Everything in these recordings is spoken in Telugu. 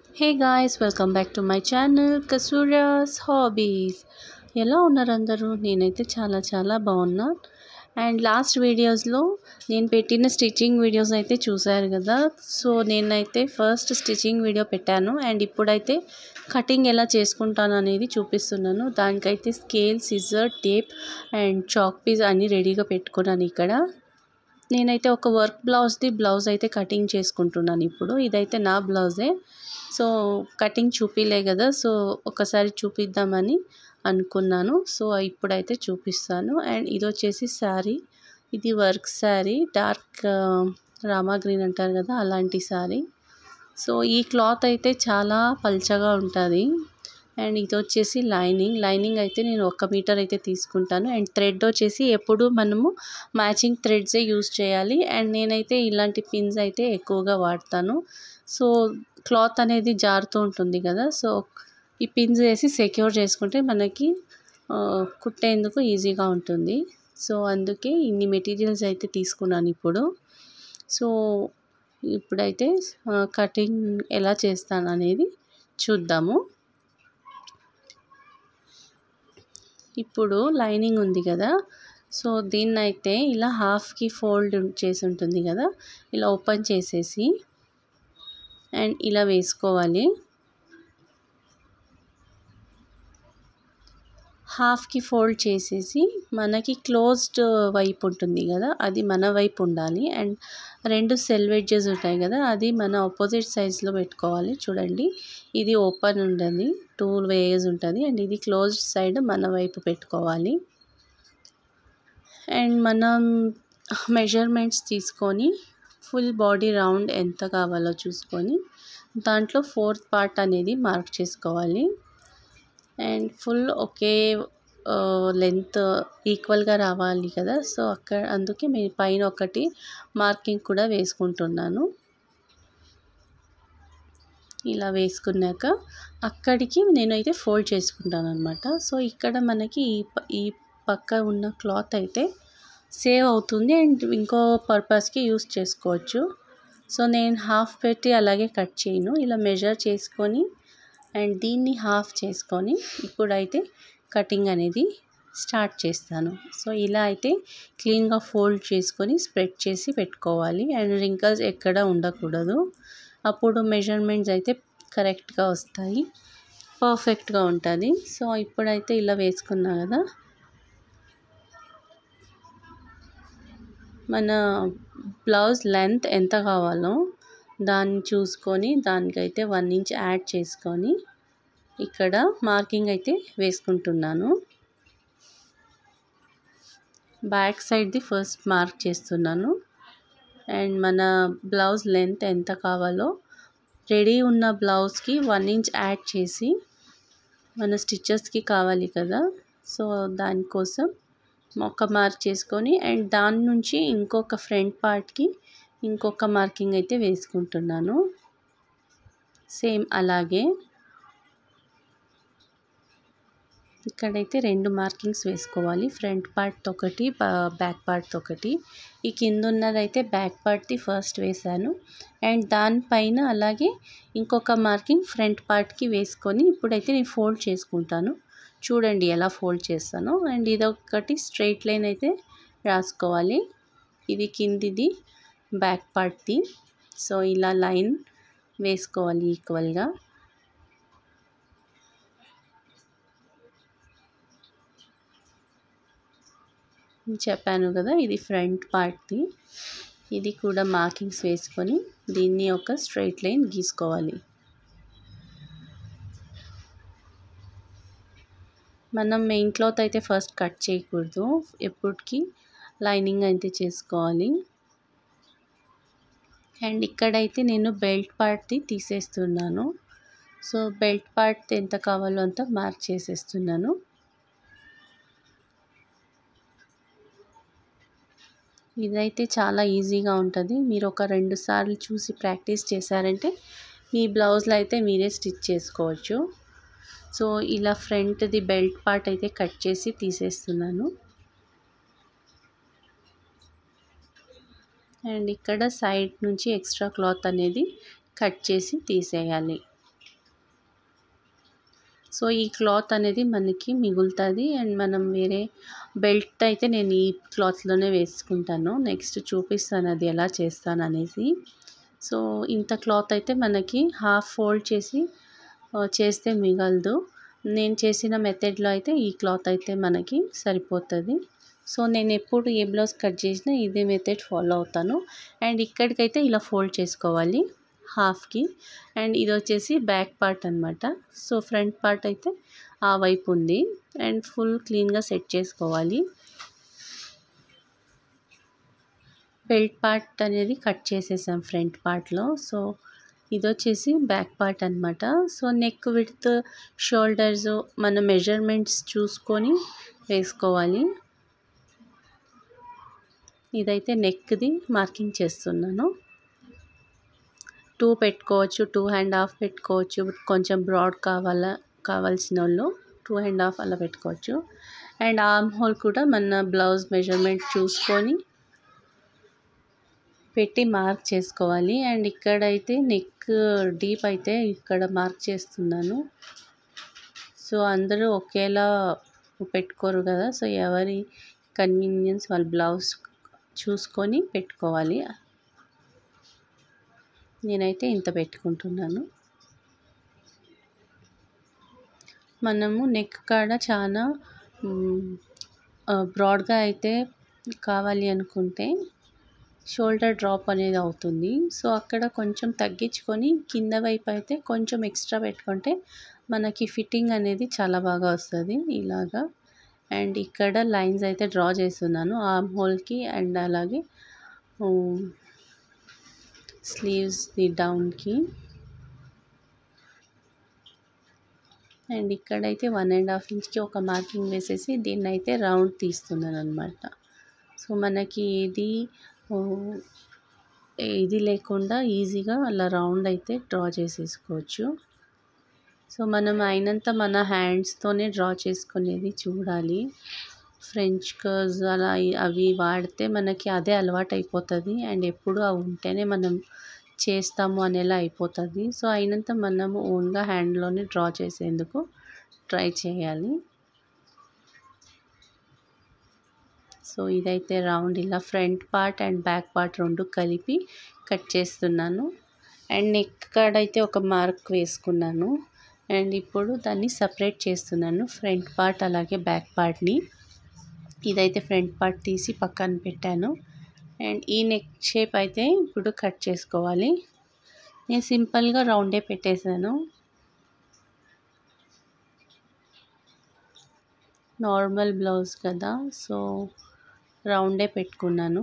hey guys welcome back to my channel Kasurya's hobbies ఎలా ఉన్నారు అందరూ నేనైతే చాలా చాలా బాగున్నా అండ్ లాస్ట్ వీడియోస్లో నేను పెట్టిన స్టిచ్చింగ్ వీడియోస్ అయితే చూశారు కదా సో నేనైతే ఫస్ట్ స్టిచ్చింగ్ వీడియో పెట్టాను అండ్ ఇప్పుడైతే కటింగ్ ఎలా చేసుకుంటాను అనేది చూపిస్తున్నాను దానికైతే scale scissor tape and chalk piece అన్నీ రెడీగా పెట్టుకున్నాను ఇక్కడ నేనైతే ఒక వర్క్ బ్లౌజ్ది బ్లౌజ్ అయితే కటింగ్ చేసుకుంటున్నాను ఇప్పుడు ఇదైతే నా బ్లౌజే సో కటింగ్ చూపిలే కదా సో ఒకసారి చూపిద్దామని అనుకున్నాను సో ఇప్పుడైతే చూపిస్తాను అండ్ ఇది వచ్చేసి శారీ ఇది work sari dark Rama green అంటారు కదా అలాంటి శారీ సో ఈ క్లాత్ అయితే చాలా పల్చగా ఉంటుంది అండ్ ఇది వచ్చేసి లైనింగ్ లైనింగ్ అయితే నేను ఒక మీటర్ అయితే తీసుకుంటాను అండ్ థ్రెడ్ వచ్చేసి ఎప్పుడు మనము మ్యాచింగ్ థ్రెడ్సే యూస్ చేయాలి అండ్ నేనైతే ఇలాంటి పిన్స్ అయితే ఎక్కువగా వాడతాను సో క్లాత్ అనేది జారుతూ ఉంటుంది కదా సో ఈ పిన్స్ వేసి సెక్యూర్ చేసుకుంటే మనకి కుట్టేందుకు ఈజీగా ఉంటుంది సో అందుకే ఇన్ని మెటీరియల్స్ అయితే తీసుకున్నాను ఇప్పుడు సో ఇప్పుడైతే కటింగ్ ఎలా చేస్తాను అనేది చూద్దాము ఇప్పుడు లైనింగ్ ఉంది కదా సో దీన్ని అయితే ఇలా హాఫ్కి ఫోల్డ్ చేసి ఉంటుంది కదా ఇలా ఓపెన్ చేసేసి అండ్ ఇలా వేసుకోవాలి హాఫ్కి ఫోల్డ్ చేసేసి మనకి క్లోజ్డ్ వైపు ఉంటుంది కదా అది మన వైపు ఉండాలి అండ్ రెండు సెల్ వెడ్జెస్ ఉంటాయి కదా అది మన ఆపోజిట్ సైడ్స్లో పెట్టుకోవాలి చూడండి ఇది ఓపెన్ ఉంటుంది టూ వేస్ ఉంటుంది అండ్ ఇది క్లోజ్డ్ సైడ్ మన వైపు పెట్టుకోవాలి అండ్ మనం మెజర్మెంట్స్ తీసుకొని ఫుల్ బాడీ రౌండ్ ఎంత కావాలో చూసుకొని దాంట్లో ఫోర్త్ పార్ట్ అనేది మార్క్ చేసుకోవాలి అండ్ ఫుల్ ఒకే లెంత్ ఈక్వల్గా రావాలి కదా సో అక్కడ అందుకే నేను పైన ఒకటి మార్కింగ్ కూడా వేసుకుంటున్నాను ఇలా వేసుకున్నాక అక్కడికి నేనైతే ఫోల్డ్ చేసుకుంటాను అనమాట సో ఇక్కడ మనకి ఈ ఈ పక్క ఉన్న క్లాత్ అయితే సేవ్ అవుతుంది అండ్ ఇంకో పర్పస్కి యూస్ చేసుకోవచ్చు సో నేను హాఫ్ పెట్టి అలాగే కట్ చేయను ఇలా మెజర్ చేసుకొని అండ్ దీన్ని హాఫ్ చేసుకొని ఇప్పుడైతే కటింగ్ అనేది స్టార్ట్ చేస్తాను సో ఇలా అయితే క్లీన్గా ఫోల్డ్ చేసుకొని స్ప్రెడ్ చేసి పెట్టుకోవాలి అండ్ రింకల్స్ ఎక్కడ ఉండకూడదు అప్పుడు మెజర్మెంట్స్ అయితే కరెక్ట్గా వస్తాయి పర్ఫెక్ట్గా ఉంటుంది సో ఇప్పుడైతే ఇలా వేసుకున్నా కదా మన బ్లౌజ్ లెంత్ ఎంత కావాలో దాన్ని చూసుకొని దానికైతే వన్ ఇంచ్ యాడ్ చేసుకొని ఇక్కడ మార్కింగ్ అయితే వేసుకుంటున్నాను బ్యాక్ సైడ్ది ఫస్ట్ మార్క్ చేస్తున్నాను అండ్ మన బ్లౌజ్ లెంత్ ఎంత కావాలో రెడీ ఉన్న బ్లౌజ్కి వన్ ఇంచ్ యాడ్ చేసి మన స్టిచ్చెస్కి కావాలి కదా సో దానికోసం ఒక మార్క్ చేసుకొని అండ్ దాని నుంచి ఇంకొక ఫ్రంట్ పార్ట్కి ఇంకొక మార్కింగ్ అయితే వేసుకుంటున్నాను సేమ్ అలాగే ఇక్కడైతే రెండు మార్కింగ్స్ వేసుకోవాలి ఫ్రంట్ పార్ట్ ఒకటి బ్యాక్ పార్ట్ ఒకటి ఈ కింద ఉన్నదైతే బ్యాక్ పార్ట్ది ఫస్ట్ వేసాను అండ్ దానిపైన అలాగే ఇంకొక మార్కింగ్ ఫ్రంట్ పార్ట్కి వేసుకొని ఇప్పుడైతే నేను ఫోల్డ్ చేసుకుంటాను చూడండి ఎలా ఫోల్డ్ చేస్తానో అండ్ ఇదొకటి స్ట్రైట్ లైన్ అయితే రాసుకోవాలి ఇది కిందిది బ్యాక్ పార్ట్ది సో ఇలా లైన్ వేసుకోవాలి ఈక్వల్గా చెప్పాను కదా ఇది ఫ్రంట్ పార్ట్ది ఇది కూడా మార్కింగ్స్ వేసుకొని దీన్ని ఒక స్ట్రైట్ లైన్ గీసుకోవాలి మనం మెయిన్ క్లాత్ అయితే ఫస్ట్ కట్ చేయకూడదు ఎప్పటికీ లైనింగ్ అయితే చేసుకోవాలి అండ్ ఇక్కడైతే నేను బెల్ట్ పార్ట్ది తీసేస్తున్నాను సో బెల్ట్ పార్ట్ ఎంత కావాలో అంత మార్క్ చేసేస్తున్నాను ఇదైతే చాలా ఈజీగా ఉంటుంది మీరు ఒక రెండు సార్లు చూసి ప్రాక్టీస్ చేశారంటే మీ బ్లౌజ్లో అయితే మీరే స్టిచ్ చేసుకోవచ్చు సో ఇలా ఫ్రంట్ది బెల్ట్ పార్ట్ అయితే కట్ చేసి తీసేస్తున్నాను అండ్ ఇక్కడ సైడ్ నుంచి ఎక్స్ట్రా క్లాత్ అనేది కట్ చేసి తీసేయాలి సో ఈ క్లాత్ అనేది మనకి మిగులుతుంది అండ్ మనం వేరే బెల్ట్ అయితే నేను ఈ క్లాత్లోనే వేసుకుంటాను నెక్స్ట్ చూపిస్తాను అది ఎలా చేస్తాను అనేసి సో ఇంత క్లాత్ అయితే మనకి హాఫ్ ఫోల్డ్ చేసి చేస్తే మిగలదు నేను చేసిన మెథడ్లో అయితే ఈ క్లాత్ అయితే మనకి సరిపోతుంది సో నేను ఎప్పుడు ఏ బ్లౌజ్ కట్ చేసినా ఇదే మెథడ్ ఫాలో అవుతాను అండ్ ఇక్కడికైతే ఇలా ఫోల్డ్ చేసుకోవాలి హాఫ్కి అండ్ ఇది వచ్చేసి బ్యాక్ పార్ట్ అనమాట సో ఫ్రంట్ పార్ట్ అయితే ఆ వైపు ఉంది అండ్ ఫుల్ క్లీన్గా సెట్ చేసుకోవాలి బెల్ట్ పార్ట్ అనేది కట్ చేసేసాం ఫ్రంట్ పార్ట్లో సో ఇది వచ్చేసి బ్యాక్ పార్ట్ అనమాట సో నెక్ విడ్త్ షోల్డర్స్ మన మెజర్మెంట్స్ చూసుకొని వేసుకోవాలి ఇదైతే నెక్ది మార్కింగ్ చేస్తున్నాను టూ పెట్టుకోవచ్చు టూ అండ్ హాఫ్ పెట్టుకోవచ్చు కొంచెం బ్రాడ్ కావాలా కావాల్సిన వాళ్ళు టూ అండ్ హాఫ్ అలా పెట్టుకోవచ్చు అండ్ ఆర్మ్ హోల్ కూడా మన బ్లౌజ్ మెజర్మెంట్ చూసుకొని పెట్టి మార్క్ చేసుకోవాలి అండ్ ఇక్కడైతే నెక్ డీప్ అయితే ఇక్కడ మార్క్ చేస్తున్నాను సో అందరూ ఒకేలా పెట్టుకోరు కదా సో ఎవరి కన్వీనియన్స్ వాళ్ళ బ్లౌజ్ చూసుకొని పెట్టుకోవాలి నేనైతే ఇంత పెట్టుకుంటున్నాను మనము నెక్ కాడ చాలా బ్రాడ్గా అయితే కావాలి అనుకుంటే షోల్డర్ డ్రాప్ అనేది అవుతుంది సో అక్కడ కొంచెం తగ్గించుకొని కింద వైపు అయితే కొంచెం ఎక్స్ట్రా పెట్టుకుంటే మనకి ఫిట్టింగ్ అనేది చాలా బాగా వస్తుంది ఇలాగా అండ్ ఇక్కడ లైన్స్ అయితే డ్రా చేస్తున్నాను ఆర్మ్ హోల్కి అండ్ అలాగే స్లీవ్స్ది డౌన్కి అండ్ ఇక్కడైతే వన్ అండ్ హాఫ్ ఇంచ్కి ఒక మార్కింగ్ వేసేసి దీన్ని అయితే రౌండ్ తీస్తున్నాను అనమాట సో మనకి ఏది ఇది లేకుండా ఈజీగా అలా రౌండ్ అయితే డ్రా చేసేసుకోవచ్చు సో మనం అయినంత మన హ్యాండ్స్తోనే డ్రా చేసుకునేది చూడాలి ఫ్రెంచ్ కర్వ్స్ అలా అవి వాడితే మనకి అదే అలవాటు అయిపోతుంది అండ్ ఎప్పుడు అవి ఉంటేనే మనం చేస్తాము అనేలా అయిపోతుంది సో అయినంత మనము ఓన్గా హ్యాండ్లోనే డ్రా చేసేందుకు ట్రై చేయాలి సో ఇదైతే రౌండ్ ఇలా front part and back part రెండు కలిపి కట్ చేస్తున్నాను అండ్ నెక్ కాడైతే ఒక మార్క్ వేసుకున్నాను అండ్ ఇప్పుడు దాన్ని సపరేట్ చేస్తున్నాను ఫ్రంట్ పార్ట్ అలాగే బ్యాక్ పార్ట్ని ఇదైతే ఫ్రంట్ పార్ట్ తీసి పక్కన పెట్టాను అండ్ ఈ నెక్ షేప్ అయితే ఇప్పుడు కట్ చేసుకోవాలి నేను సింపుల్గా రౌండే పెట్టేశాను నార్మల్ బ్లౌజ్ కదా సో రౌండే పెట్టుకున్నాను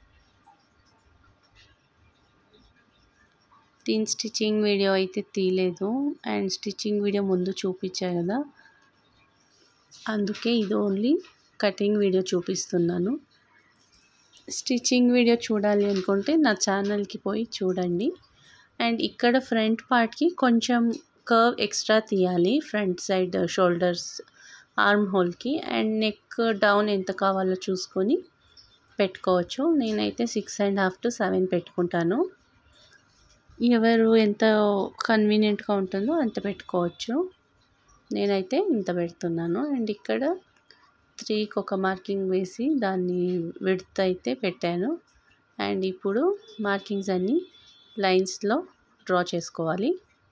దీని స్టిచ్చింగ్ వీడియో అయితే తీయలేదు అండ్ స్టిచ్చింగ్ వీడియో ముందు చూపించా కదా అందుకే ఇది ఓన్లీ కటింగ్ వీడియో చూపిస్తున్నాను స్టిచ్చింగ్ వీడియో చూడాలి అనుకుంటే నా ఛానల్కి పోయి చూడండి అండ్ ఇక్కడ ఫ్రంట్ పార్ట్కి కొంచెం కర్వ్ ఎక్స్ట్రా తీయాలి ఫ్రంట్ సైడ్ షోల్డర్స్ ఆర్మ్ హోల్కి అండ్ నెక్ డౌన్ ఎంత కావాలో చూసుకొని పెట్టుకోవచ్చు నేనైతే six and half to seven పెట్టుకుంటాను ఎవరు ఎంత కన్వీనియంట్గా ఉంటుందో అంత పెట్టుకోవచ్చు నేనైతే ఇంత పెడుతున్నాను అండ్ ఇక్కడ త్రీకి ఒక మార్కింగ్ వేసి దాన్ని విడత్ అయితే పెట్టాను అండ్ ఇప్పుడు మార్కింగ్స్ అన్నీ లైన్స్లో డ్రా చేసుకోవాలి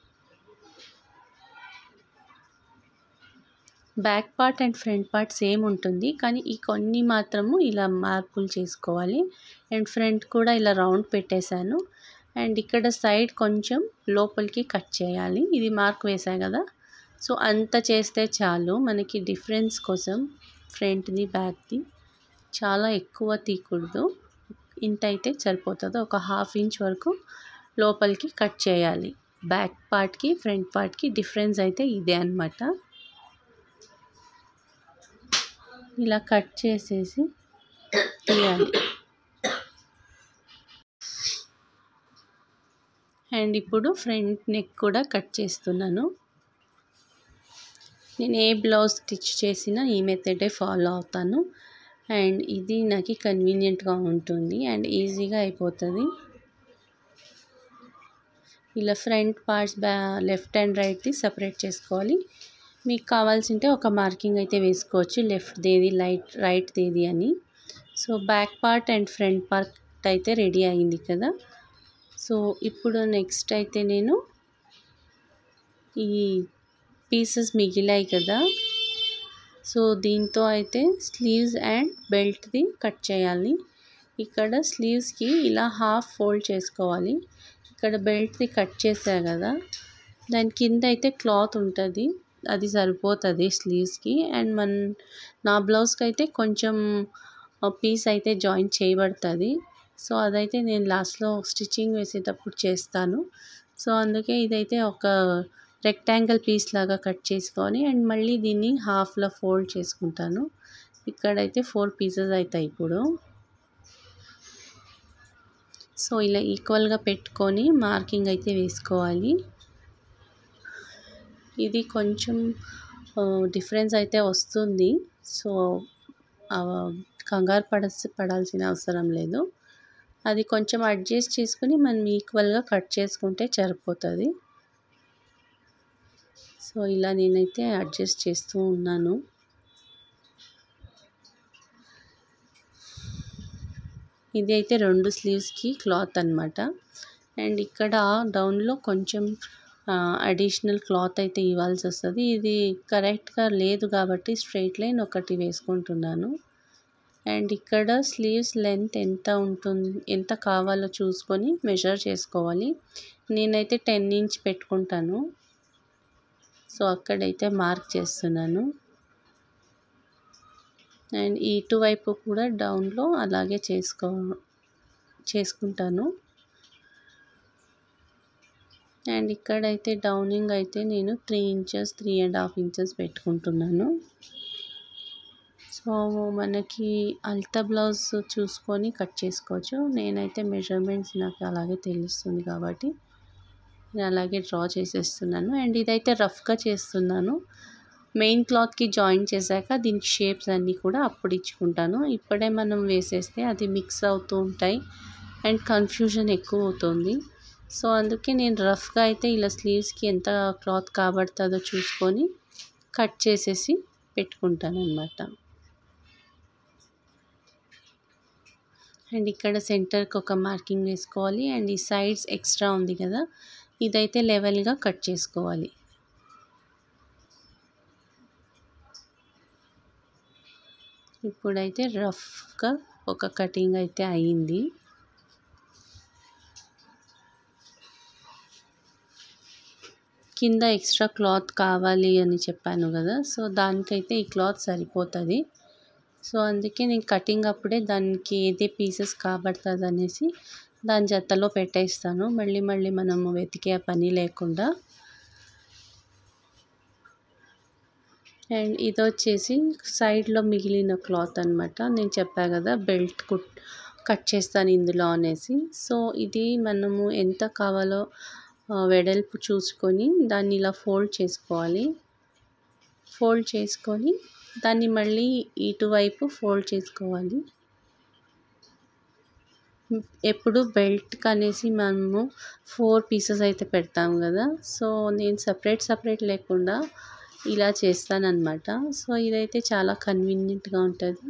back part and front part same ఉంటుంది కానీ ఈ కొన్ని మాత్రము ఇలా మార్పులు చేసుకోవాలి అండ్ ఫ్రంట్ కూడా ఇలా రౌండ్ పెట్టేశాను అండ్ ఇక్కడ సైడ్ కొంచెం లోపలికి కట్ చేయాలి ఇది మార్క్ వేసా కదా సో అంత చేస్తే చాలు మనకి డిఫరెన్స్ కోసం ఫ్రంట్ది బ్యాక్ది చాలా ఎక్కువ తీయకూడదు ఇంత అయితే సరిపోతుంది ఒక హాఫ్ ఇంచ్ వరకు లోపలికి కట్ చేయాలి బ్యాక్ పార్ట్కి ఫ్రంట్ పార్ట్కి డిఫరెన్స్ అయితే ఇదే అనమాట ఇలా కట్ చేసేసి తీయాలి అండ్ ఇప్పుడు ఫ్రంట్ నెక్ కూడా కట్ చేస్తున్నాను నేను ఏ బ్లౌజ్ స్టిచ్ చేసినా ఈ మెథడే ఫాలో అవుతాను అండ్ ఇది నాకు కన్వీనియంట్గా ఉంటుంది అండ్ ఈజీగా అయిపోతుంది ఇలా ఫ్రంట్ పార్ట్స్ బ్యా లెఫ్ట్ అండ్ రైట్ది సపరేట్ చేసుకోవాలి మీకు కావాల్సింటే ఒక మార్కింగ్ అయితే వేసుకోవచ్చు లెఫ్ట్ దేది లైట్ రైట్ దేది అని so back part and front part అయితే రెడీ అయింది కదా సో ఇప్పుడు నెక్స్ట్ అయితే నేను ఈ పీసెస్ మిగిలాయి కదా సో దీంతో అయితే స్లీవ్స్ అండ్ బెల్ట్ది కట్ చేయాలి ఇక్కడ స్లీవ్స్కి ఇలా హాఫ్ ఫోల్డ్ చేసుకోవాలి ఇక్కడ బెల్ట్ది కట్ చేసా కదా దాని కింద అయితే క్లాత్ ఉంటుంది అది సరిపోతుంది స్లీవ్స్కి అండ్ మన నా బ్లౌజ్కి అయితే కొంచెం పీస్ అయితే జాయిన్ చేయబడుతుంది సో అదైతే నేను లాస్ట్లో స్టిచ్చింగ్ వేసేటప్పుడు చేస్తాను సో అందుకే ఇదైతే ఒక రెక్టాంగిల్ పీస్ లాగా కట్ చేసుకొని అండ్ మళ్ళీ దీన్ని హాఫ్లో ఫోల్డ్ చేసుకుంటాను ఇక్కడైతే ఫోర్ పీసెస్ అవుతాయి ఇప్పుడు సో ఇలా ఈక్వల్గా పెట్టుకొని మార్కింగ్ అయితే వేసుకోవాలి ఇది కొంచెం డిఫరెన్స్ అయితే వస్తుంది సో కంగారు పడ పడాల్సిన అవసరం లేదు అది కొంచెం అడ్జస్ట్ చేసుకుని మనం ఈక్వల్గా కట్ చేసుకుంటే సరిపోతుంది సో ఇలా నేనైతే అడ్జస్ట్ చేస్తూ ఉన్నాను ఇది అయితే రెండు స్లీవ్స్కి క్లాత్ అనమాట అండ్ ఇక్కడ డౌన్లో కొంచెం అడిషనల్ క్లాత్ అయితే ఇవ్వాల్సి వస్తుంది ఇది కరెక్ట్గా లేదు కాబట్టి స్ట్రైట్ లైన్ ఒకటి వేసుకుంటున్నాను అండ్ ఇక్కడ స్లీవ్స్ లెంత్ ఎంత ఉంటుంది ఎంత కావాలో చూసుకొని మెజర్ చేసుకోవాలి నేనైతే టెన్ ఇంచ్ పెట్టుకుంటాను సో అక్కడైతే మార్క్ చేస్తున్నాను అండ్ ఇటువైపు కూడా డౌన్లో అలాగే చేసుకో చేసుకుంటాను అండ్ ఇక్కడైతే డౌనింగ్ అయితే నేను three inches three and half inches పెట్టుకుంటున్నాను సో మనకి అల్తా బ్లౌజ్ చూసుకొని కట్ చేసుకోవచ్చు నేనైతే మెజర్మెంట్స్ నాకు అలాగే తెలుస్తుంది కాబట్టి నేను అలాగే డ్రా చేసేస్తున్నాను అండ్ ఇదైతే రఫ్గా చేస్తున్నాను మెయిన్ క్లాత్కి జాయిన్ చేశాక దీనికి షేప్స్ అన్నీ కూడా అప్పుడు ఇచ్చుకుంటాను ఇప్పుడే మనం వేసేస్తే అది మిక్స్ అవుతూ ఉంటాయి అండ్ కన్ఫ్యూజన్ ఎక్కువ అవుతుంది సో అందుకే నేను రఫ్గా అయితే ఇలా స్లీవ్స్కి ఎంత క్లాత్ కాబడుతుందో చూసుకొని కట్ చేసేసి పెట్టుకుంటాను అనమాట అండ్ ఇక్కడ సెంటర్కి ఒక మార్కింగ్ వేసుకోవాలి అండ్ ఈ సైడ్స్ ఎక్స్ట్రా ఉంది కదా ఇదైతే లెవెల్గా కట్ చేసుకోవాలి ఇప్పుడైతే రఫ్గా ఒక కటింగ్ అయితే అయ్యింది కింద ఎక్స్ట్రా క్లాత్ కావాలి అని చెప్పాను కదా సో దానికైతే ఈ క్లాత్ సరిపోతుంది సో అందుకే నేను కటింగ్ అప్పుడే దానికి ఏదే పీసెస్ కాబడుతుంది అనేసి దాని జతలో పెట్టేస్తాను మళ్ళీ మళ్ళీ మనము వెతికే పని లేకుండా అండ్ ఇది వచ్చేసి సైడ్లో మిగిలిన క్లాత్ అనమాట నేను చెప్పా కదా బెల్ట్ కుట్ కట్ చేస్తాను ఇందులో అనేసి సో ఇది మనము ఎంత కావాలో వెడల్పు చూసుకొని దాన్ని ఇలా ఫోల్డ్ చేసుకోవాలి ఫోల్డ్ చేసుకొని దాన్ని మళ్ళీ ఇటువైపు ఫోల్డ్ చేసుకోవాలి ఎప్పుడు బెల్ట్కి అనేసి మనము ఫోర్ పీసెస్ అయితే పెడతాం కదా సో నేను సపరేట్ సపరేట్ లేకుండా ఇలా చేస్తానన్నమాట సో ఇదైతే చాలా కన్వీనియంట్గా ఉంటుంది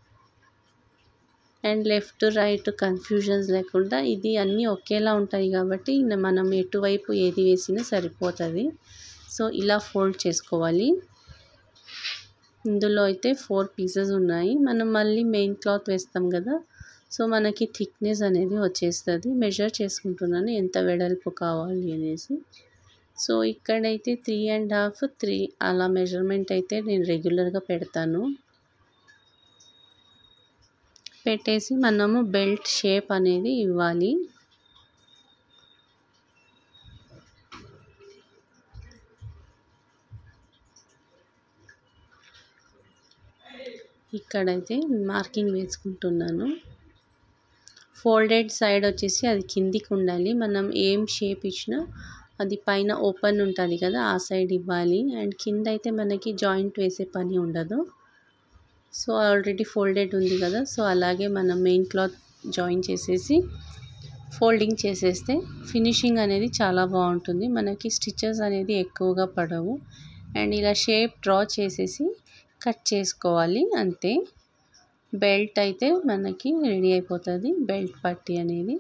అండ్ లెఫ్ట్ రైట్ కన్ఫ్యూజన్స్ లేకుండా ఇది అన్నీ ఒకేలా ఉంటాయి కాబట్టి మనం ఎటువైపు ఏది వేసినా సరిపోతుంది సో ఇలా ఫోల్డ్ చేసుకోవాలి ఇందులో అయితే ఫోర్ పీసెస్ ఉన్నాయి మనం మళ్ళీ మెయిన్ క్లాత్ వేస్తాం కదా సో మనకి థిక్నెస్ అనేది వచ్చేస్తుంది మెజర్ చేసుకుంటున్నాను ఎంత వెడల్పు కావాలి అనేసి సో ఇక్కడైతే త్రీ అండ్ హాఫ్ త్రీ అలా మెజర్మెంట్ అయితే నేను రెగ్యులర్గా పెడతాను పెట్టేసి మనము బెల్ట్ షేప్ అనేది ఇవ్వాలి ఇక్కడైతే మార్కింగ్ వేసుకుంటున్నాను ఫోల్డెడ్ సైడ్ వచ్చేసి అది కిందికి ఉండాలి మనం ఏం షేప్ ఇచ్చినా అది పైన ఓపెన్ ఉంటుంది కదా ఆ సైడ్ ఇవ్వాలి అండ్ కింద అయితే మనకి జాయింట్ వేసే పని ఉండదు సో ఆల్రెడీ ఫోల్డెడ్ ఉంది కదా సో అలాగే మనం మెయిన్ క్లాత్ జాయిన్ చేసేసి ఫోల్డింగ్ చేసేస్తే ఫినిషింగ్ అనేది చాలా బాగుంటుంది మనకి స్టిచెస్ అనేది ఎక్కువగా పడవు అండ్ ఇలా షేప్ డ్రా చేసేసి కట్ చేసుకోవాలి అంతే బెల్ట్ అయితే మనకి రెడీ అయిపోతుంది బెల్ట్ పట్టీ అనేది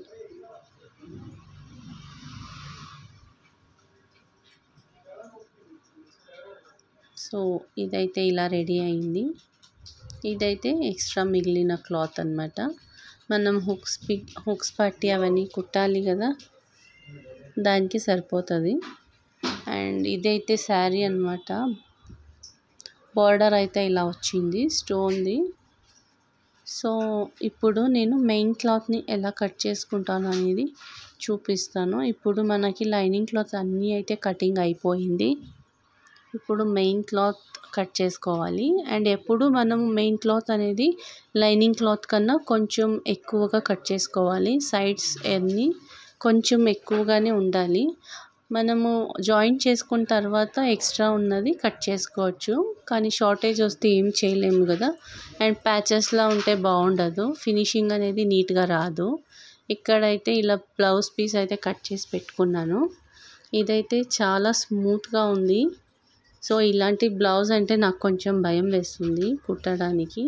సో ఇదైతే ఇలా రెడీ అయింది ఇదైతే ఎక్స్ట్రా మిగిలిన క్లాత్ అనమాట మనం హుక్స్ పి హుక్స్ పట్టి అవన్నీ కుట్టాలి కదా దానికి సరిపోతుంది అండ్ ఇదైతే శారీ అనమాట బార్డర్ అయితే ఇలా వచ్చింది స్టోన్ది సో ఇప్పుడు నేను మెయిన్ క్లాత్ని ఎలా కట్ చేసుకుంటాను అనేది చూపిస్తాను ఇప్పుడు మనకి లైనింగ్ క్లాత్ అన్నీ అయితే కటింగ్ అయిపోయింది ఇప్పుడు మెయిన్ క్లాత్ కట్ చేసుకోవాలి అండ్ ఎప్పుడు మనం మెయిన్ క్లాత్ అనేది లైనింగ్ క్లాత్ కన్నా కొంచెం ఎక్కువగా కట్ చేసుకోవాలి సైడ్స్ అన్నీ కొంచెం ఎక్కువగానే ఉండాలి మనము జాయింట్ చేసుకున్న తర్వాత ఎక్స్ట్రా ఉన్నది కట్ చేసుకోవచ్చు కానీ షార్టేజ్ వస్తే ఏం చేయలేము కదా అండ్ ప్యాచెస్లా ఉంటే బాగుండదు ఫినిషింగ్ అనేది నీట్గా రాదు ఇక్కడైతే ఇలా బ్లౌజ్ పీస్ అయితే కట్ చేసి పెట్టుకున్నాను ఇదైతే చాలా స్మూత్గా ఉంది సో ఇలాంటి బ్లౌజ్ అంటే నాకు కొంచెం భయం వేస్తుంది కుట్టడానికి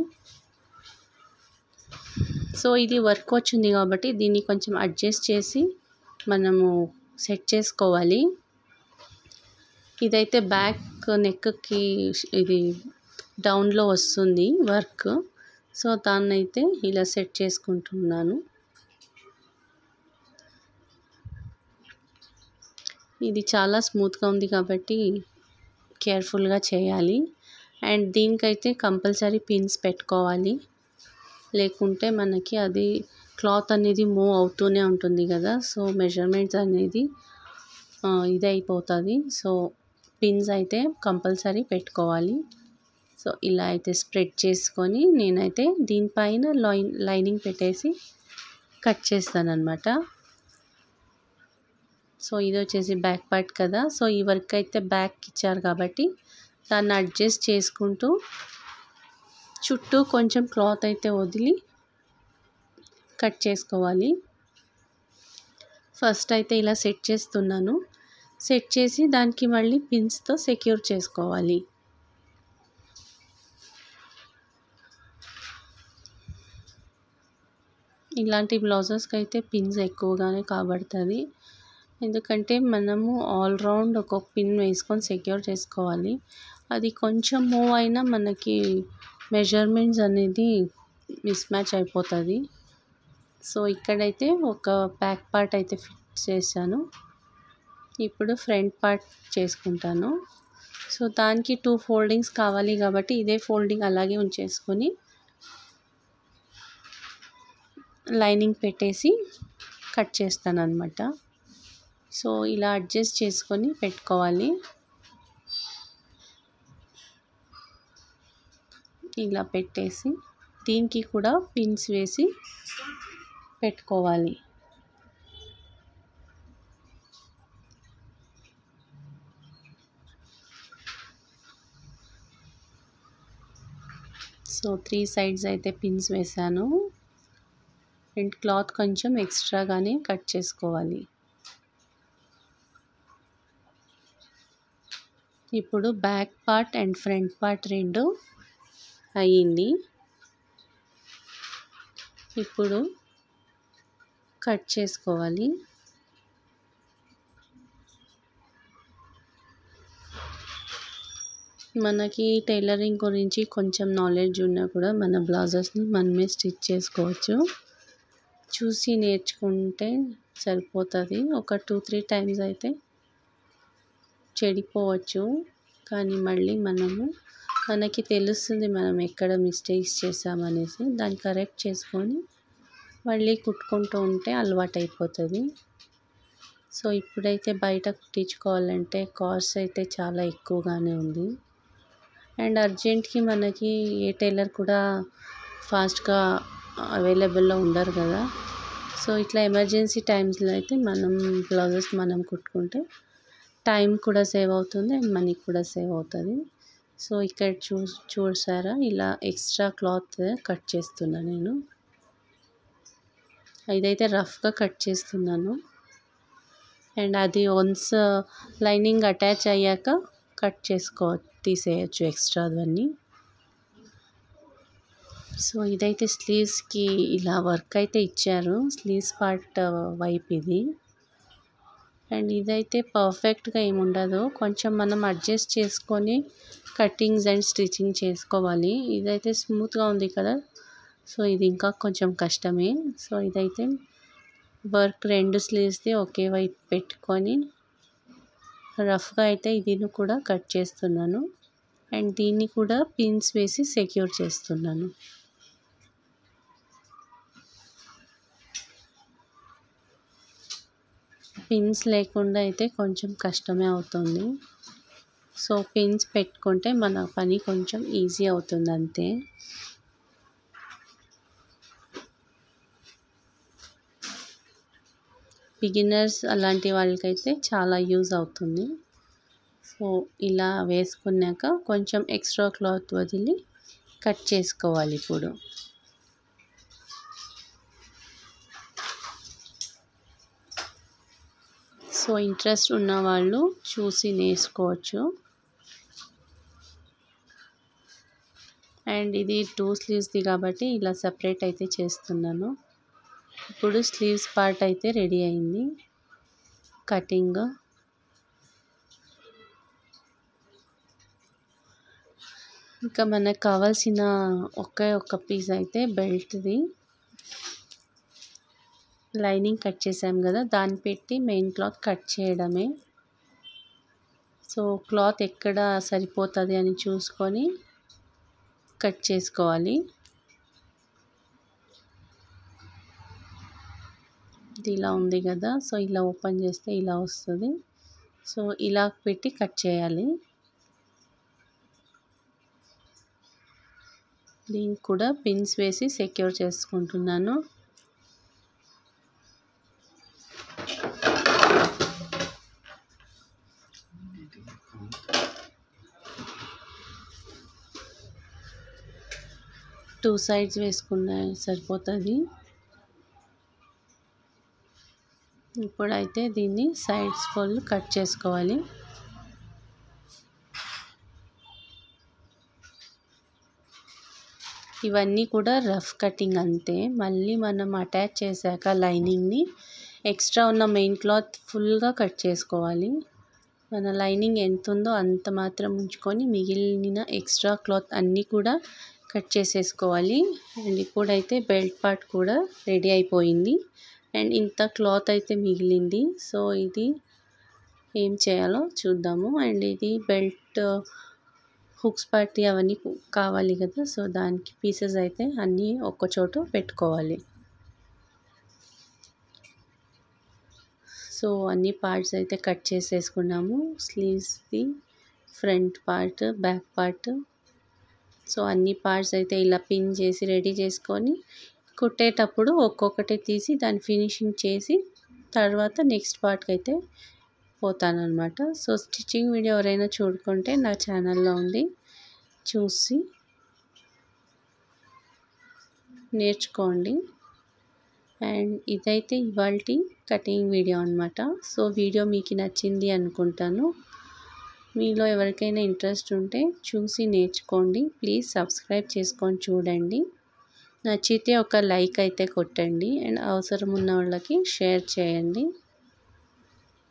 సో ఇది వర్క్ వచ్చింది కాబట్టి దీన్ని కొంచెం అడ్జస్ట్ చేసి మనము సెట్ చేసుకోవాలి ఇదైతే బ్యాక్ నెక్కి ఇది డౌన్లో వస్తుంది వర్క్ సో దాన్నైతే ఇలా సెట్ చేసుకుంటున్నాను ఇది చాలా స్మూత్గా ఉంది కాబట్టి కేర్ఫుల్గా చేయాలి అండ్ దీనికైతే కంపల్సరీ పిన్స్ పెట్టుకోవాలి లేకుంటే మనకి అది క్లాత్ అనేది మూవ్ అవుతూనే ఉంటుంది కదా సో మెజర్మెంట్స్ అనేది ఇది అయిపోతుంది సో పిన్స్ అయితే కంపల్సరీ పెట్టుకోవాలి సో ఇలా అయితే స్ప్రెడ్ చేసుకొని నేనైతే దీనిపైన లైన్ లైనింగ్ పెట్టేసి కట్ చేస్తాను అనమాట సో ఇది వచ్చేసి బ్యాక్ పార్ట్ కదా సో ఈ వర్క్ అయితే బ్యాక్ ఇచ్చారు కాబట్టి దాన్ని అడ్జస్ట్ చేసుకుంటూ చుట్టూ కొంచెం క్లాత్ అయితే వదిలి కట్ చేసుకోవాలి ఫస్ట్ అయితే ఇలా సెట్ చేస్తున్నాను సెట్ చేసి దానికి మళ్ళీ పిన్స్తో సెక్యూర్ చేసుకోవాలి ఇలాంటి బ్లౌజెస్కి అయితే పిన్స్ ఎక్కువగానే కాబడుతుంది ఎందుకంటే మనము ఆల్ రౌండ్ ఒక్కొక్క పిన్ వేసుకొని సెక్యూర్ చేసుకోవాలి అది కొంచెం మూవ్ అయినా మనకి మెజర్మెంట్స్ అనేది మిస్ మ్యాచ్ అయిపోతుంది సో ఇక్కడైతే ఒక బ్యాక్ పార్ట్ అయితే ఫిట్ చేశాను ఇప్పుడు ఫ్రంట్ పార్ట్ చేసుకుంటాను సో దానికి టూ ఫోల్డింగ్స్ కావాలి కాబట్టి ఇదే ఫోల్డింగ్ అలాగే ఉంచేసుకొని లైనింగ్ పెట్టేసి కట్ చేస్తాను అనమాట సో ఇలా అడ్జస్ట్ చేసుకొని పెట్టుకోవాలి ఇలా పెట్టేసి దీనికి కూడా పిన్స్ వేసి పెట్టుకోవాలి సో త్రీ సైడ్స్ అయితే పిన్స్ వేసాను అండ్ క్లాత్ కొంచెం ఎక్స్ట్రాగానే కట్ చేసుకోవాలి ఇప్పుడు back part and front part రెండు అయ్యింది ఇప్పుడు కట్ చేసుకోవాలి మనకి టైలరింగ్ గురించి కొంచెం నాలెడ్జ్ ఉన్నా కూడా మన బ్లౌజెస్ని మనమే స్టిచ్ చేసుకోవచ్చు చూసి నేర్చుకుంటే సరిపోతుంది ఒక టూ త్రీ టైమ్స్ అయితే చెడిపోవచ్చు కానీ మళ్ళీ మనము మనకి తెలుస్తుంది మనం ఎక్కడ మిస్టేక్స్ చేసామనేసి దాన్ని కరెక్ట్ చేసుకొని మళ్ళీ కుట్టుకుంటూ ఉంటే అలవాటు అయిపోతుంది సో ఇప్పుడైతే బయట కుట్టించుకోవాలంటే కాస్ట్ అయితే చాలా ఎక్కువగానే ఉంది అండ్ అర్జెంట్కి మనకి ఏ టైలర్ కూడా ఫాస్ట్గా అవైలబుల్లో ఉండరు కదా సో ఇట్లా ఎమర్జెన్సీ టైమ్స్లో అయితే మనం బ్లౌజెస్ మనం కుట్టుకుంటే టైం కూడా సేవ్ అవుతుంది అండ్ మనీ కూడా సేవ్ అవుతుంది సో ఇక్కడ చూ చూసారా ఇలా ఎక్స్ట్రా క్లాత్ కట్ చేస్తున్నా నేను ఇదైతే రఫ్గా కట్ చేస్తున్నాను అండ్ అది వన్స్ లైనింగ్ అటాచ్ అయ్యాక కట్ చేసుకో తీసేయచ్చు ఎక్స్ట్రావన్నీ సో ఇదైతే స్లీవ్స్కి ఇలా వర్క్ అయితే ఇచ్చారు స్లీవ్స్ పార్ట్ వైపు ఇది అండ్ ఇదైతే పర్ఫెక్ట్గా ఏముండదు కొంచెం మనం అడ్జస్ట్ చేసుకొని కటింగ్స్ అండ్ స్టిచ్చింగ్ చేసుకోవాలి ఇదైతే స్మూత్గా ఉంది కదా సో ఇది ఇంకా కొంచెం కష్టమే సో ఇదైతే వర్క్ రెండు స్లీవ్స్ది ఒకే వైపు పెట్టుకొని రఫ్గా అయితే ఇది కూడా కట్ చేస్తున్నాను అండ్ దీన్ని కూడా పిన్స్ వేసి సెక్యూర్ చేస్తున్నాను పిన్స్ లేకుండా అయితే కొంచెం కష్టమే అవుతుంది సో పిన్స్ పెట్టుకుంటే మన పని కొంచెం ఈజీ అవుతుంది అంతే బిగినర్స్ అలాంటి వాళ్ళకైతే చాలా యూజ్ అవుతుంది సో ఇలా వేసుకున్నాక కొంచెం ఎక్స్ట్రా క్లాత్ వదిలి కట్ చేసుకోవాలి ఇప్పుడు సో ఇంట్రెస్ట్ ఉన్న వాళ్ళు చూసి నేర్చుకోవచ్చు అండ్ ఇది టూ స్లీవ్స్ది కాబట్టి ఇలా సపరేట్ అయితే చేస్తున్నాను ఇప్పుడు స్లీవ్స్ పార్ట్ అయితే రెడీ అయింది కటింగ్ ఇంకా మనకు కావాల్సిన ఒకే ఒక్క పీస్ అయితే బెల్ట్ది లైనింగ్ కట్ చేసాం కదా దాన్ని పెట్టి మెయిన్ క్లాత్ కట్ చేయడమే సో క్లాత్ ఎక్కడ సరిపోతుంది అని చూసుకొని కట్ చేసుకోవాలి ఇది ఇలా ఉంది కదా సో ఇలా ఓపెన్ చేస్తే ఇలా వస్తుంది సో ఇలా పెట్టి కట్ చేయాలి దీనికి కూడా పిన్స్ వేసి సెక్యూర్ చేసుకుంటున్నాను టూ సైడ్స్ వేసుకున్న సరిపోతుంది ఇప్పుడైతే దీన్ని సైడ్స్ ఫుల్ కట్ చేసుకోవాలి ఇవన్నీ కూడా రఫ్ కటింగ్ అంతే మళ్ళీ మనం అటాచ్ చేశాక లైనింగ్ని ఎక్స్ట్రా ఉన్న మెయిన్ క్లాత్ ఫుల్గా కట్ చేసుకోవాలి మన లైనింగ్ ఎంత ఉందో అంత మాత్రం ఉంచుకొని మిగిలిన ఎక్స్ట్రా క్లాత్ అన్నీ కూడా కట్ చేసేసుకోవాలి అండ్ ఇప్పుడైతే బెల్ట్ పార్ట్ కూడా రెడీ అయిపోయింది అండ్ ఇంత క్లాత్ అయితే మిగిలింది సో ఇది ఏం చేయాలో చూద్దాము అండ్ ఇది బెల్ట్ హుక్స్ పార్టీ అవన్నీ కావాలి కదా సో దానికి పీసెస్ అయితే అన్నీ ఒక్క చోట పెట్టుకోవాలి సో అన్ని పార్ట్స్ అయితే కట్ చేసేసుకున్నాము స్లీవ్స్ది front part back part so అన్ని పార్ట్స్ అయితే ఇలా పిన్ చేసి రెడీ చేసుకొని కుట్టేటప్పుడు ఒక్కొక్కటి తీసి దాన్ని ఫినిషింగ్ చేసి తర్వాత నెక్స్ట్ పార్ట్కి అయితే పోతానన్నమాట సో స్టిచ్చింగ్ వీడియో ఎవరైనా చూడుకుంటే నా ఛానల్లో ఉంది చూసి నేర్చుకోండి అండ్ ఇదైతే ఇవాళ కటింగ్ వీడియో అనమాట సో వీడియో మీకు నచ్చింది అనుకుంటాను మీలో ఎవరికైనా ఇంట్రెస్ట్ ఉంటే చూసి నేర్చుకోండి ప్లీజ్ సబ్స్క్రైబ్ చేసుకొని చూడండి నచ్చితే ఒక లైక్ అయితే కొట్టండి అండ్ అవసరం ఉన్న వాళ్ళకి షేర్ చేయండి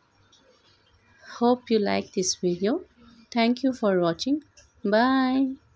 hope you like this video thank you for watching bye